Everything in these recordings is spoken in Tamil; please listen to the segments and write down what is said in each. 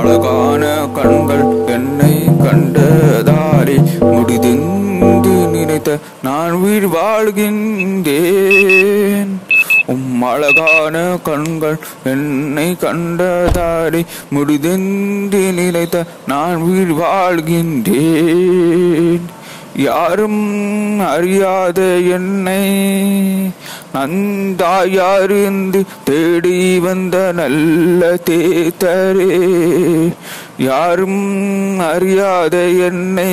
அழகான கண்கள் என்னை கண்டதாலே முடிதென்று நினைத்த நான் உயிர் வாழ்கின்றேன் உம் அழகான கண்கள் என்னை கண்டதாலே முடிதென்று நினைத்த நான் உயிர் வாழ்கின்றேன் யாரும் அறியாத என்னை நந்தாயாருந்து தேடி வந்த நல்ல தேத்தரே யாரும் அறியாத என்னை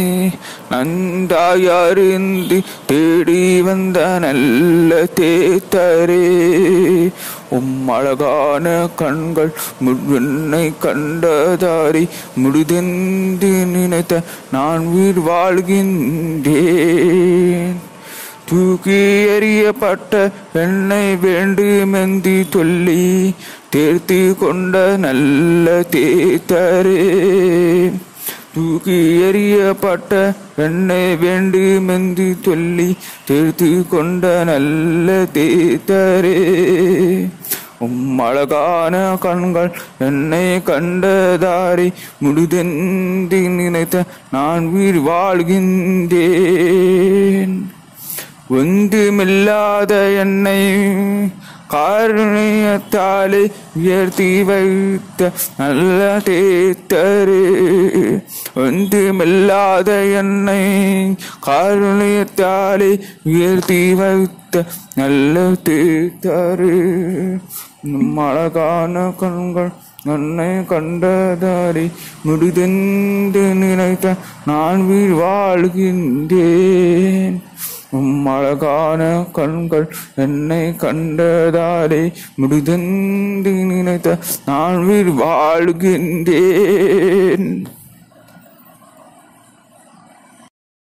நந்தாயாருந்து தேடி வந்த நல்ல தேத்தரே உம் அழகான கண்கள் என்னை கண்டதாரி முடிதென்று நினைத்த நான் உயிர் வாழ்கின்றேன் தூக்கி எறியப்பட்ட என்னை வேண்டுமெந்தி சொல்லி தேர்த்து கொண்ட நல்ல தேத்தரே தூக்கி எறியப்பட்ட என்னை வேண்டுமென்று சொல்லி தேர்த்து கொண்ட நல்ல தேத்தரே உம் அழகான கண்கள் என்னை கண்டதாரி முழுதென்று நினைத்த நான் உயிர் வாழ்கின்றேன் ஒன்றுமில்லாத என்னை காரணியத்தாலே உயர்த்தி வைத்த நல்ல தேத்தரு ஒன்றுமில்லாத என்னை காரணியத்தாலே உயர்த்தி வைத்த நல்ல தேத்தரு நம் அழகான கண்கள் என்னை கண்டதாரி முடிதென்று நினைத்த நான் உயிர் வாழ்கின்றேன் உம் அழகான கண்கள் என்னை கண்டதாலே முடிதென்று நினைத்த நான் உயிர் வாழ்கின்றேன்